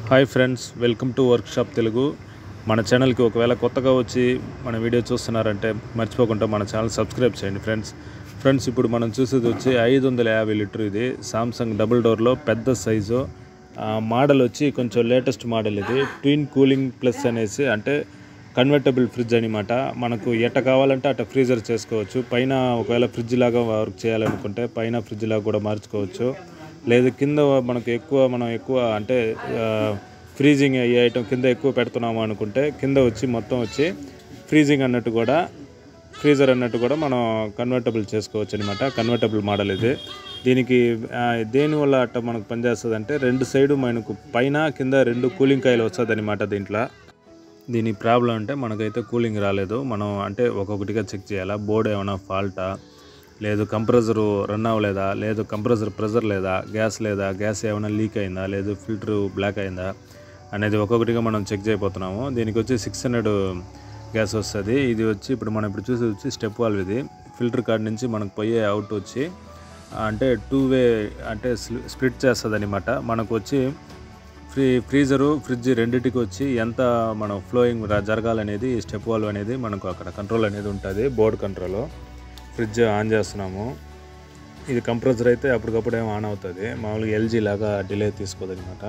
Hi friends welcome to workshop Telugu మన ఛానల్కి ఒకవేళ కొత్తగా వచ్చి మన వీడియో చూస్తున్నారంటే మర్చిపోకుండా మన ఛానల్ సబ్స్క్రైబ్ చేయండి ఫ్రెండ్స్ ఫ్రెండ్స్ ఇప్పుడు మనం చూసేది వచ్చి ఐదు వందల యాభై లీటర్ ఇది సామ్సంగ్ డబుల్ డోర్లో పెద్ద సైజు మోడల్ వచ్చి కొంచెం లేటెస్ట్ మోడల్ ఇది ట్విన్ కూలింగ్ ప్లస్ అనేసి అంటే కన్వర్టబుల్ ఫ్రిడ్జ్ అనమాట మనకు ఎట్ట కావాలంటే అట్ట ఫ్రీజర్ చేసుకోవచ్చు పైన ఒకవేళ ఫ్రిడ్జ్ లాగా వర్క్ చేయాలనుకుంటే పైన ఫ్రిడ్జ్ లాగా కూడా మార్చుకోవచ్చు లేదు కింద మనకు ఎక్కువ మనం ఎక్కువ అంటే ఫ్రీజింగ్ అయ్యే ఐటమ్ కింద ఎక్కువ పెడుతున్నాము అనుకుంటే కింద వచ్చి మొత్తం వచ్చి ఫ్రీజింగ్ అన్నట్టు కూడా ఫ్రీజర్ అన్నట్టు కూడా మనం కన్వర్టబుల్ చేసుకోవచ్చు అనమాట కన్వర్టబుల్ మోడల్ ఇది దీనికి ఆ, దేనివల్ల అట్ట మనకు పనిచేస్తుంది అంటే రెండు సైడు మనకు పైన కింద రెండు కూలింగ్ కాయలు వస్తుంది అనమాట దీంట్లో దీని ప్రాబ్లం అంటే మనకైతే కూలింగ్ రాలేదు మనం అంటే ఒక్కొక్కటిగా చెక్ చేయాలా బోర్డు ఏమైనా ఫాల్టా లేదు కంప్రెసరు రన్ అవ్వలేదా లేదు కంప్రెసర్ ప్రెజర్ లేదా గ్యాస్ లేదా గ్యాస్ ఏమైనా లీక్ అయిందా లేదు ఫిల్టర్ బ్లాక్ అయిందా అనేది ఒక్కొక్కటిగా మనం చెక్ చేయబోతున్నాము దీనికి వచ్చి సిక్స్ హండ్రెడ్ గ్యాస్ వస్తుంది ఇది వచ్చి ఇప్పుడు మనం ఇప్పుడు చూసి వచ్చి స్టెప్ వాల్వ్ ఇది ఫిల్టర్ కార్డ్ నుంచి మనకు పోయే అవుట్ వచ్చి అంటే టూ వే అంటే స్ప్లిట్ చేస్తుంది అనమాట మనకు వచ్చి ఫ్రీ ఫ్రీజరు ఫ్రిడ్జ్ రెండింటికి వచ్చి ఎంత మనం ఫ్లోయింగ్ జరగాలనేది స్టెప్ వాల్వ్ అనేది మనకు అక్కడ కంట్రోల్ అనేది ఉంటుంది బోర్డ్ కంట్రోల్ ఫ్రిడ్జ్ ఆన్ చేస్తున్నాము ఇది కంప్రెసర్ అయితే అప్పటికప్పుడు ఏమో ఆన్ అవుతుంది మామూలుగా ఎల్జీ లాగా డిలే తీసుకోదు అనమాట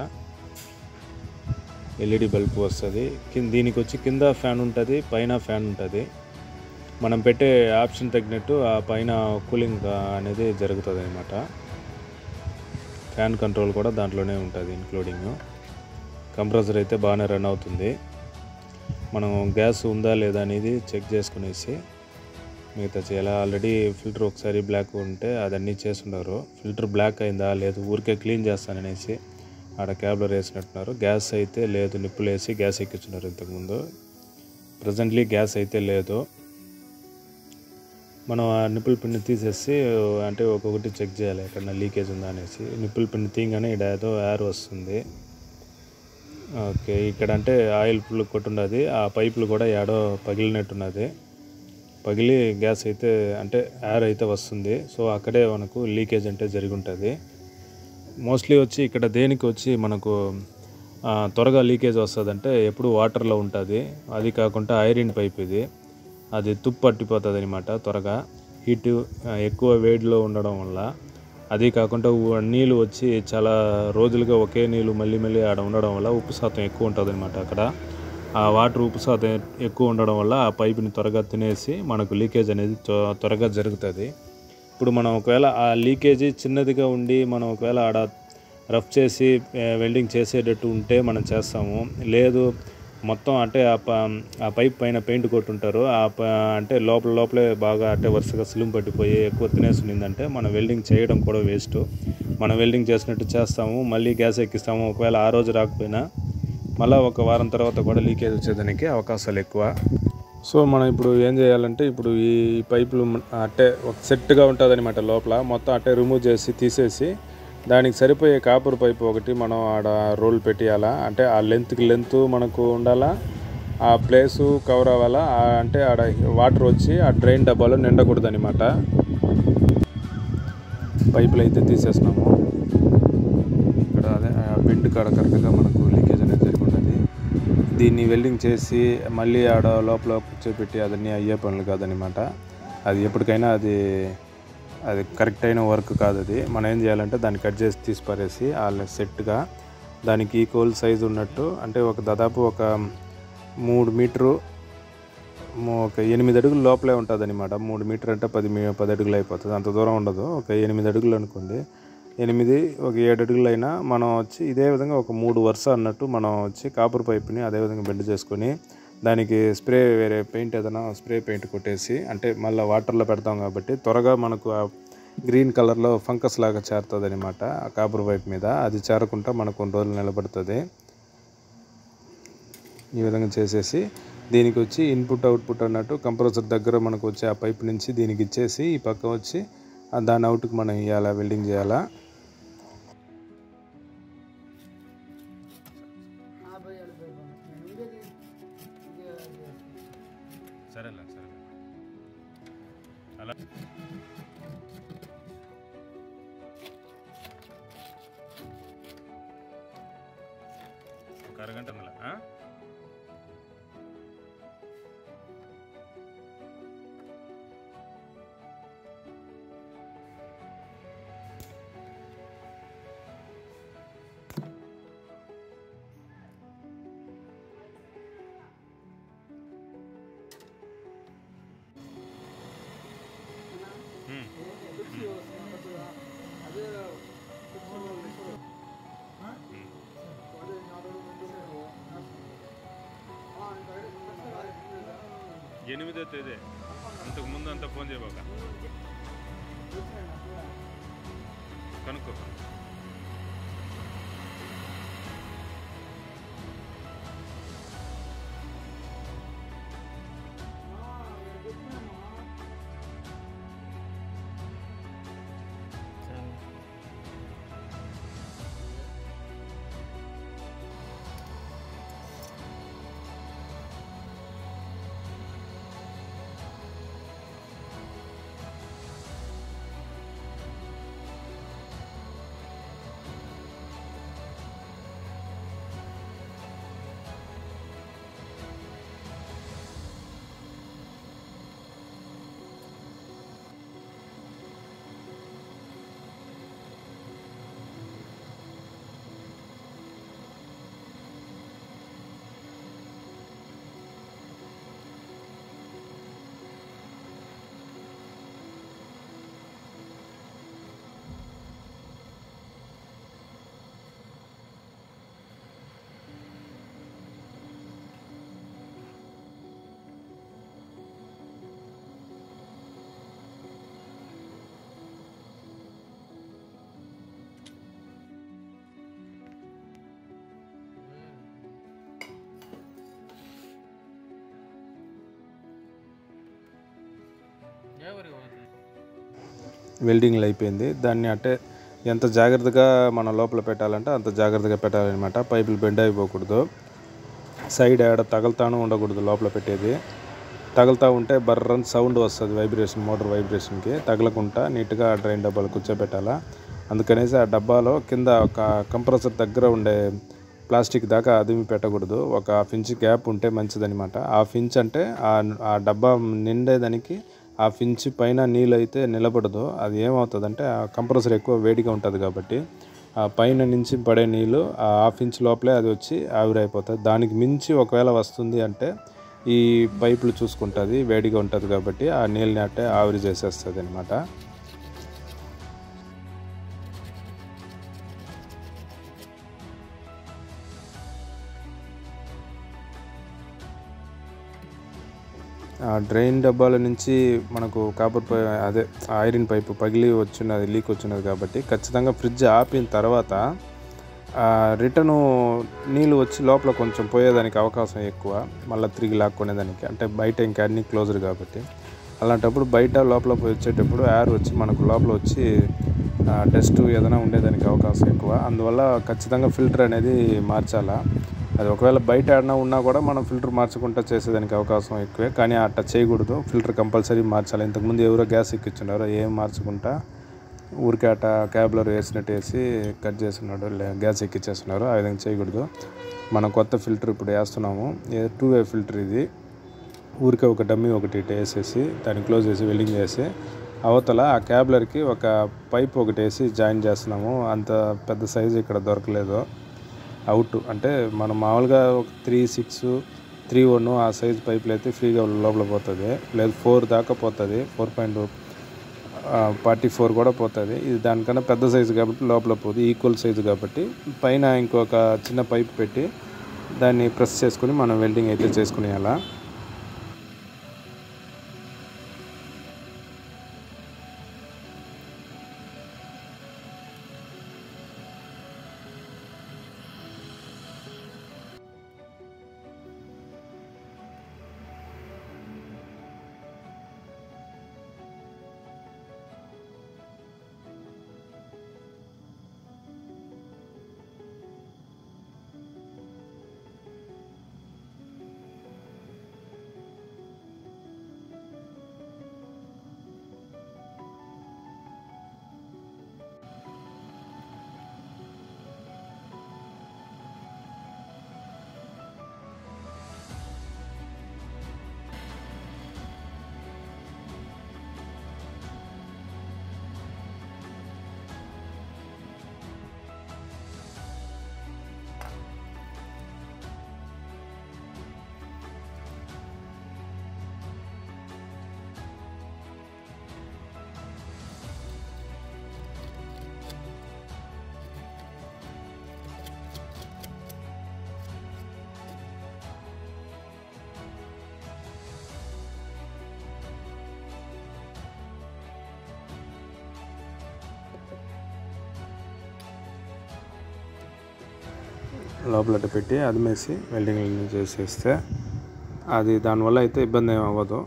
ఎల్ఈడి బల్బ్ వస్తుంది కింద దీనికి వచ్చి కింద ఫ్యాన్ ఉంటుంది పైన ఫ్యాన్ ఉంటుంది మనం పెట్టే ఆప్షన్ తగ్గినట్టు ఆ పైన కూలింగ్ అనేది జరుగుతుంది అనమాట ఫ్యాన్ కంట్రోల్ కూడా దాంట్లోనే ఉంటుంది ఇంక్లూడింగ్ కంప్రెసర్ అయితే బాగానే రన్ అవుతుంది మనం గ్యాస్ ఉందా లేదా అనేది చెక్ చేసుకునేసి మిగతా చేయాలి ఆల్రెడీ ఫిల్టర్ ఒకసారి బ్లాక్ ఉంటే అదన్నీ చేస్తున్నారు ఫిల్టర్ బ్లాక్ అయిందా లేదు ఊరికే క్లీన్ చేస్తాననేసి ఆడ క్యాబ్లో వేసినట్టున్నారు గ్యాస్ అయితే లేదు నిప్పులు వేసి గ్యాస్ ఎక్కించున్నారు ఇంతకుముందు ప్రజెంట్లీ గ్యాస్ అయితే లేదు మనం ఆ నిప్పుల పిండి తీసేసి అంటే ఒక్కొక్కటి చెక్ చేయాలి ఎక్కడన్నా లీకేజ్ ఉందా అనేసి నిప్పుల పిండి తీయగానే ఇక్కడ ఏదో ఎయిర్ వస్తుంది ఓకే ఇక్కడ అంటే ఆయిల్ ఫుల్ కొట్టున్నది ఆ పైపులు కూడా ఏడో పగిలినట్టున్నది పగిలి గ్యాస్ అయితే అంటే ఎయిర్ అయితే వస్తుంది సో అక్కడే మనకు లీకేజ్ అంటే జరిగి ఉంటుంది మోస్ట్లీ వచ్చి ఇక్కడ దేనికి వచ్చి మనకు ఆ, త్వరగా లీకేజ్ వస్తుందంటే ఎప్పుడు వాటర్లో ఉంటుంది అది కాకుండా ఐరన్ పైప్ ఇది అది తుప్పు పట్టిపోతుంది అనమాట త్వరగా హీట్ ఎక్కువ వేడిలో ఉండడం వల్ల అది కాకుండా ఉ- నీళ్ళు వచ్చి చాలా రోజులుగా ఒకే నీళ్ళు మళ్ళీ మళ్ళీ ఆడ ఉండడం వల్ల ఉప్పు శాతం ఎక్కువ ఉంటుంది అనమాట అక్కడ ఆ వాటర్ ఉప్పు శాతం ఎక్కువ ఉండడం వల్ల ఆ పైపుని త్వరగా తినేసి మనకు లీకేజ్ అనేది త్వ- త్వరగా జరుగుతుంది ఇప్పుడు మనం ఒకవేళ ఆ లీకేజీ చిన్నదిగా ఉండి మనం ఒకవేళ ఆడ రఫ్ చేసి ఆ, వెల్డింగ్ చేసేటట్టు ఉంటే మనం చేస్తాము లేదు మొత్తం అంటే ఆ ప ఆ పైప్ పైన పెయింట్ కొట్టుంటారు ఆ ప అంటే లోపల లోపలే బాగా అంటే వరుసగా సిలుం పట్టిపోయి ఎక్కువ తినేసి ఉన్నిందంటే మనం వెల్డింగ్ చేయడం కూడా వేస్ట్ మనం వెల్డింగ్ చేసినట్టు చేస్తాము మళ్ళీ గ్యాస్ ఎక్కిస్తాము ఒకవేళ ఆ రోజు రాకపోయినా మళ్ళీ ఒక వారం తర్వాత కూడా లీకేజ్ వచ్చేదానికి అవకాశాలు ఎక్కువ సో మనం ఇప్పుడు ఏం చేయాలంటే ఇప్పుడు ఈ పైపులు మ- అట్టే ఒక సెట్గా ఉంటుంది అనమాట లోపల మొత్తం అట్టే రిమూవ్ చేసి తీసేసి దానికి సరిపోయే కాపర్ పైపు ఒకటి మనం ఆడ రోల్ పెట్టియాలా అంటే ఆ లెంత్కి లెంత్ మనకు ఉండాలా ఆ ప్లేసు కవర్ అవ్వాలా ఆ అంటే ఆడ వాటర్ వచ్చి ఆ డ్రైన్ డబ్బాలో నిండకూడదు అనమాట పైపులు అయితే తీసేసినాము ఇక్కడ అదే ఆ బెండ్ కాడ కరెక్ట్గా మనకు లీకేజ్ అనేది జరిగి ఉన్నది దీన్ని వెల్డింగ్ చేసి మళ్ళీ ఆడ లోపల కూర్చోబెట్టి అదన్నీ అయ్యే పనులు కాదనమాట అది ఎప్పటికైనా అది అది కరెక్ట్ అయిన వర్క్ కాదు అది మనం ఏం చేయాలంటే దాన్ని కట్ చేసి తీసి పారేసి ఆ సెట్గా దానికి ఈక్వల్ సైజు ఉన్నట్టు అంటే ఒక దాదాపు ఒక మూడు మీటరు మూ- ఒక ఎనిమిది అడుగులు లోపలే ఉంటుంది అనమాట మూడు మీటర్ అంటే పది మీ పది అడుగులు అయిపోతుంది అంత దూరం ఉండదు ఒక ఎనిమిది అడుగులు అనుకోండి ఎనిమిది ఒక ఏడు అడుగులు అయినా మనం వచ్చి ఇదే విధంగా ఒక మూడు వరుస అన్నట్టు మనం వచ్చి కాపర్ పైప్ని అదే విధంగా బెండ్ చేసుకొని దానికి స్ప్రే వేరే పెయింట్ ఏదైనా స్ప్రే పెయింట్ కొట్టేసి అంటే మళ్ళీ వాటర్లో పెడతాం కాబట్టి త్వరగా మనకు ఆ గ్రీన్ కలర్లో ఫంకస్ లాగా చేరుతుంది అనమాట ఆ కాపర్ పైప్ మీద అది చేరకుండా మనకు కొన్ని రోజులు నిలబడుతుంది ఈ విధంగా చేసేసి దీనికి వచ్చి ఇన్పుట్ అవుట్పుట్ అన్నట్టు కంప్రెసర్ దగ్గర మనకు వచ్చి ఆ పైప్ నుంచి దీనికి ఇచ్చేసి ఈ పక్క వచ్చి ఆ దాని అవుట్కి మనం ఇవ్వాలా వెల్డింగ్ చేయాలా సరేలే సరే అలా ఒక అరగంట ఉందిలే, ఆ? ఉమ్. ఎనిమిదో తేదీ అంతకు ముందు అంతా ఫోన్ చేయబాక కనుక్కో వెల్డింగ్లు అయిపోయింది దాన్ని అంటే ఎంత జాగ్రత్తగా మనం లోపల పెట్టాలంటే అంత జాగ్రత్తగా పెట్టాలన్నమాట పైపులు బెండ్ అయిపోకూడదు సైడ్ ఆడ తగులుతాను ఉండకూడదు లోపల పెట్టేది తగులుతూ ఉంటే బర్రన్ సౌండ్ వస్తుంది వైబ్రేషన్ మోటార్ వైబ్రేషన్కి తగలకుండా నీట్గా ఆ డ్రైన్ డబ్బాలు కూర్చోబెట్టాలా అందుకనేసి ఆ డబ్బాలో కింద ఒక కంప్రెసర్ దగ్గర ఉండే ప్లాస్టిక్ దాకా అదిమి పెట్టకూడదు ఒక హాఫ్ ఇంచ్ గ్యాప్ ఉంటే మంచిదనమాట హాఫ్ ఇంచ్ అంటే ఆ ఆ డబ్బా నిండేదానికి హాఫ్ ఇంచ్ పైన నీళ్ళు అయితే నిలబడదు అది ఏమవుతుందంటే ఆ కంప్రెసర్ ఎక్కువ వేడిగా ఉంటుంది కాబట్టి ఆ పైన నుంచి పడే నీళ్ళు ఆ హాఫ్ ఇంచ్ లోపలే అది వచ్చి ఆవిరైపోతుంది దానికి మించి ఒకవేళ వస్తుంది అంటే ఈ పైపులు చూసుకుంటుంది వేడిగా ఉంటుంది కాబట్టి ఆ నీళ్ళని అట్టే ఆవిరి చేసేస్తుంది అనమాట ఆ డ్రైన్ డబ్బాల నుంచి మనకు కాపర్ పై అదే ఐరన్ పైపు పగిలి వచ్చినది లీక్ వచ్చినది కాబట్టి ఖచ్చితంగా ఫ్రిడ్జ్ ఆపిన తర్వాత రిటర్ను నీళ్ళు వచ్చి లోపల కొంచెం పోయేదానికి అవకాశం ఎక్కువ మళ్ళీ తిరిగి లాక్కునేదానికి అంటే బయట ఇంకా అన్ని క్లోజర్ కాబట్టి అలాంటప్పుడు బయట లోపల పోయి వచ్చేటప్పుడు ఎయిర్ వచ్చి మనకు లోపల వచ్చి డస్ట్ ఏదైనా ఉండేదానికి అవకాశం ఎక్కువ అందువల్ల ఖచ్చితంగా ఫిల్టర్ అనేది మార్చాలా అది ఒకవేళ బయట ఏడనా ఉన్నా కూడా మనం ఫిల్టర్ మార్చకుండా చేసేదానికి అవకాశం ఎక్కువే కానీ అట్లా చేయకూడదు ఫిల్టర్ కంపల్సరీ మార్చాలి ఇంతకుముందు ఎవరో గ్యాస్ ఎక్కించున్నారు ఏం మార్చకుండా ఊరికే అట్ట క్యాబ్లర్ వేసినట్టు వేసి కట్ చేస్తున్నాడు లే- గ్యాస్ ఎక్కిచ్చేస్తున్నారు ఆ విధంగా చేయకూడదు మనం కొత్త ఫిల్టర్ ఇప్పుడు వేస్తున్నాము టూ వే ఫిల్టర్ ఇది ఊరికే ఒక డమ్మీ ఒకటి ఇటు వేసేసి దాన్ని క్లోజ్ చేసి వెల్డింగ్ చేసి అవతల ఆ క్యాబ్లర్కి ఒక పైప్ ఒకటి వేసి జాయిన్ చేస్తున్నాము అంత పెద్ద సైజు ఇక్కడ దొరకలేదు అవుట్ అంటే మనం మామూలుగా ఒక త్రీ సిక్స్ త్రీ వన్ ఆ సైజ్ పైపులు అయితే ఫ్రీగా లోపల పోతుంది లేదు ఫోర్ దాకా పోతుంది ఫోర్ పాయింట్ ఫార్టీ ఫోర్ కూడా పోతుంది ఇది దానికన్నా పెద్ద సైజు కాబట్టి లోపల పోదు ఈక్వల్ సైజు కాబట్టి పైన ఇంకొక చిన్న పైప్ పెట్టి దాన్ని ప్రెస్ చేసుకుని మనం వెల్డింగ్ అయితే చేసుకునేయాలా లోపల అట్ట పెట్టి అదిమేసి వెల్డింగ్ చేసేస్తే అది దానివల్ల అయితే ఇబ్బంది ఏమి అవ్వదు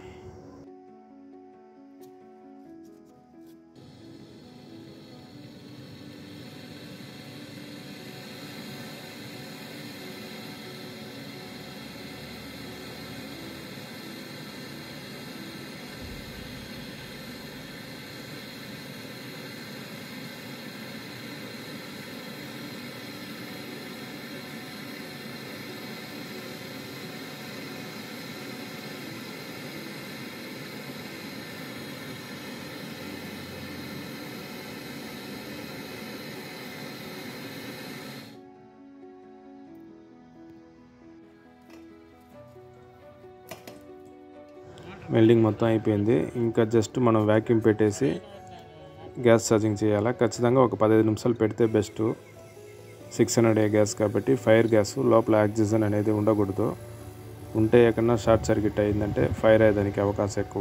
వెల్డింగ్ మొత్తం అయిపోయింది ఇంకా జస్ట్ మనం వ్యాక్యూమ్ పెట్టేసి గ్యాస్ ఛార్జింగ్ చేయాలా ఖచ్చితంగా ఒక పదహైదు నిమిషాలు పెడితే best six hundred A gas కాబట్టి ఫైర్ గ్యాస్ లోపల ఆక్సిజన్ అనేది ఉండకూడదు ఉంటే ఎక్కడన్నా షార్ట్ సర్క్యూట్ అయిందంటే ఫైర్ అయ్యేదానికి అవకాశం ఎక్కువ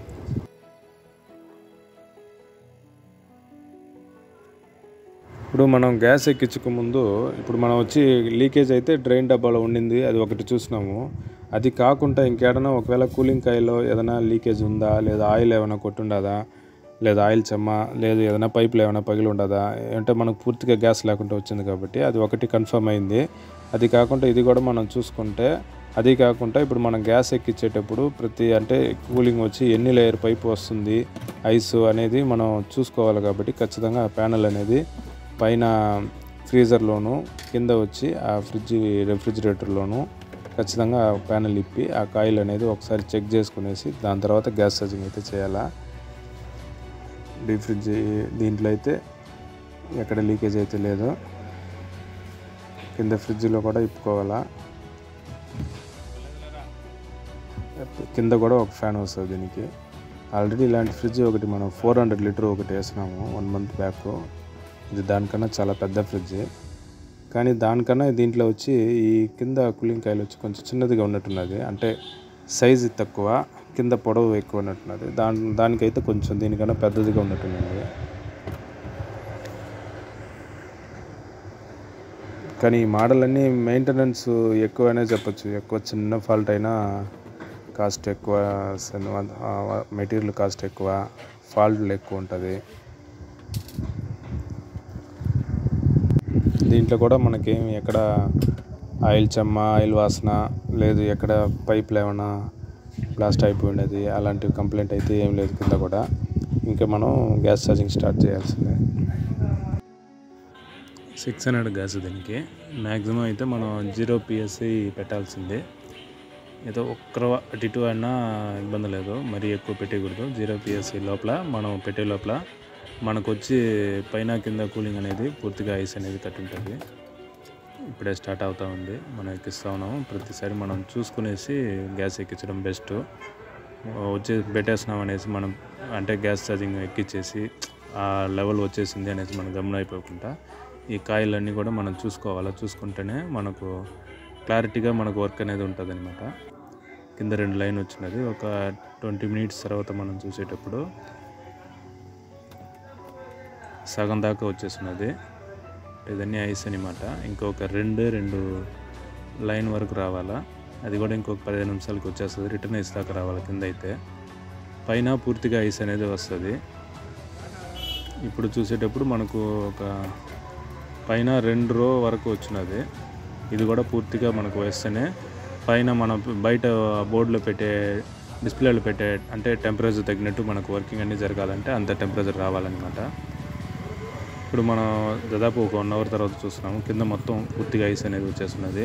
ఇప్పుడు మనం గ్యాస్ ఎక్కించక ముందు ఇప్పుడు మనం వచ్చి లీకేజ్ అయితే డ్రైన్ డబ్బాలో ఉండింది అది ఒకటి చూసినాము అది కాకుండా ఇంకేడన్నా ఒకవేళ కూలింగ్ కాయలో ఏదైనా లీకేజ్ ఉందా లేదా ఆయిల్ ఏమైనా కొట్టుండదా లేదా ఆయిల్ చెమ్మ లేదు ఏదైనా పైపులు ఏమైనా పగిలి ఉండదా అంటే మనకు పూర్తిగా గ్యాస్ లేకుండా వచ్చింది కాబట్టి అది ఒకటి కన్ఫర్మ్ అయింది అది కాకుండా ఇది కూడా మనం చూసుకుంటే అది కాకుండా ఇప్పుడు మనం గ్యాస్ ఎక్కించేటప్పుడు ప్రతి అంటే కూలింగ్ వచ్చి ఎన్ని లేయర్ పైపు వస్తుంది ఐస్ అనేది మనం చూసుకోవాలి కాబట్టి ఖచ్చితంగా ఆ ప్యానల్ అనేది పైన ఫ్రీజర్లోను కింద వచ్చి ఆ ఫ్రిడ్జ్ రెఫ్రిజిరేటర్లోను ఖచ్చితంగా ప్యానల్ ఇప్పి ఆ కాయిల్ అనేది ఒకసారి చెక్ చేసుకునేసి దాని తర్వాత గ్యాస్ ఛార్జింగ్ అయితే చేయాలా డీప్ ఫ్రిడ్జ్ దీంట్లో అయితే ఎక్కడ లీకేజ్ అయితే లేదు కింద ఫ్రిడ్జ్లో కూడా ఇప్పుకోవాలా కింద కూడా ఒక ఫ్యాన్ వస్తుంది దీనికి ఆల్రెడీ ఇలాంటి ఫ్రిడ్జ్ ఒకటి మనం ఫోర్ హండ్రెడ్ లీటర్ ఒకటి వేసినాము వన్ మంత్ బ్యాక్ ఇది దానికన్నా చాలా పెద్ద ఫ్రిడ్జ్ కానీ దానికన్నా దీంట్లో వచ్చి ఈ కింద కూలింగ్ కాయలు వచ్చి కొంచెం చిన్నదిగా ఉన్నట్టున్నది అంటే సైజు తక్కువ కింద పొడవు ఎక్కువ ఉన్నట్టున్నది దాని దానికైతే కొంచెం దీనికన్నా పెద్దదిగా ఉన్నట్టున్నది కానీ ఈ మోడల్ అన్నీ మెయింటెనెన్స్ ఎక్కువనే చెప్పొచ్చు ఎక్కువ చిన్న ఫాల్ట్ అయినా కాస్ట్ ఎక్కువ మెటీరియల్ కాస్ట్ ఎక్కువ ఫాల్ట్లు ఎక్కువ ఉంటుంది దీంట్లో కూడా మనకేం ఎక్కడ ఆయిల్ చెమ్మ ఆయిల్ వాసన లేదు ఎక్కడ పైపులు ఏమైనా బ్లాస్ట్ అయిపోయినది అలాంటి కంప్లైంట్ అయితే ఏం లేదు కింద కూడా ఇంకా మనం గ్యాస్ ఛార్జింగ్ స్టార్ట్ చేయాల్సిందే సిక్స్ హండ్రెడ్ గ్యాస్ దీనికి మ్యాక్సిమం అయితే మనం జీరో పిఎస్సి పెట్టాల్సిందే ఏదో ఒక్కరు అటు ఇటు అయినా ఇబ్బంది లేదు మరీ ఎక్కువ పెట్టకూడదు జీరో పిఎస్సి లోపల మనం పెట్టే లోపల మనకు వచ్చి పైన కింద కూలింగ్ అనేది పూర్తిగా ఐస్ అనేది కట్టుంటుంది ఇప్పుడే స్టార్ట్ అవుతూ ఉంది మనం ఎక్కిస్తూ ఉన్నాము ప్రతిసారి మనం చూసుకునేసి గ్యాస్ ఎక్కించడం బెస్ట్ వచ్చే పెట్టేస్తున్నాం అనేసి మనం అంటే గ్యాస్ ఛార్జింగ్ ఎక్కించేసి ఆ లెవెల్ వచ్చేసింది అనేసి మనం గమనం అయిపోకుండా ఈ కాయలన్నీ కూడా మనం చూసుకోవాలా చూసుకుంటేనే మనకు క్లారిటీగా మనకు వర్క్ అనేది ఉంటుంది అనమాట కింద రెండు లైన్ వచ్చినది ఒక ట్వంటీ మినిట్స్ తర్వాత మనం చూసేటప్పుడు సగం దాకా వచ్చేస్తున్నది ఇదన్నీ ఐస్ అనమాట ఇంకొక రెండు రెండు లైన్ వరకు రావాలా అది కూడా ఇంకొక పదిహేను నిమిషాలకి వచ్చేస్తుంది రిటర్న్ ఐస్ దాకా రావాలి కింద అయితే పైన పూర్తిగా ఐస్ అనేది వస్తుంది ఇప్పుడు చూసేటప్పుడు మనకు ఒక పైన రెండు రో వరకు వచ్చినది ఇది కూడా పూర్తిగా మనకు వేస్తేనే పైన మనం బయట బోర్డులో పెట్టే డిస్ప్లేలో పెట్టే అంటే టెంపరేచర్ తగ్గినట్టు మనకు వర్కింగ్ అన్నీ జరగాలంటే అంత టెంపరేచర్ రావాలన్నమాట ఇప్పుడు మనం దాదాపు ఒక వన్ అవర్ తర్వాత చూస్తున్నాము కింద మొత్తం పూర్తిగా ఐస్ అనేది వచ్చేస్తున్నది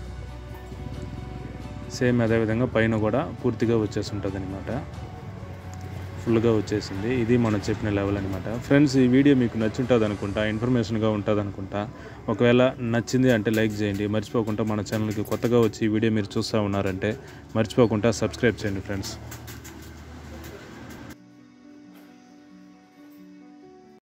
సేమ్ అదేవిధంగా పైన కూడా పూర్తిగా వచ్చేస్తుంటుంది అనమాట ఫుల్గా వచ్చేసింది ఇది మనం చెప్పిన లెవెల్ అనమాట ఫ్రెండ్స్ ఈ వీడియో మీకు నచ్చుంటుంది అనుకుంటా ఇన్ఫర్మేషన్గా ఉంటుంది అనుకుంటా ఒకవేళ నచ్చింది అంటే లైక్ చేయండి మర్చిపోకుండా మన ఛానల్కి కొత్తగా వచ్చి ఈ వీడియో మీరు చూస్తూ ఉన్నారంటే మర్చిపోకుండా సబ్స్క్రైబ్ చేయండి ఫ్రెండ్స్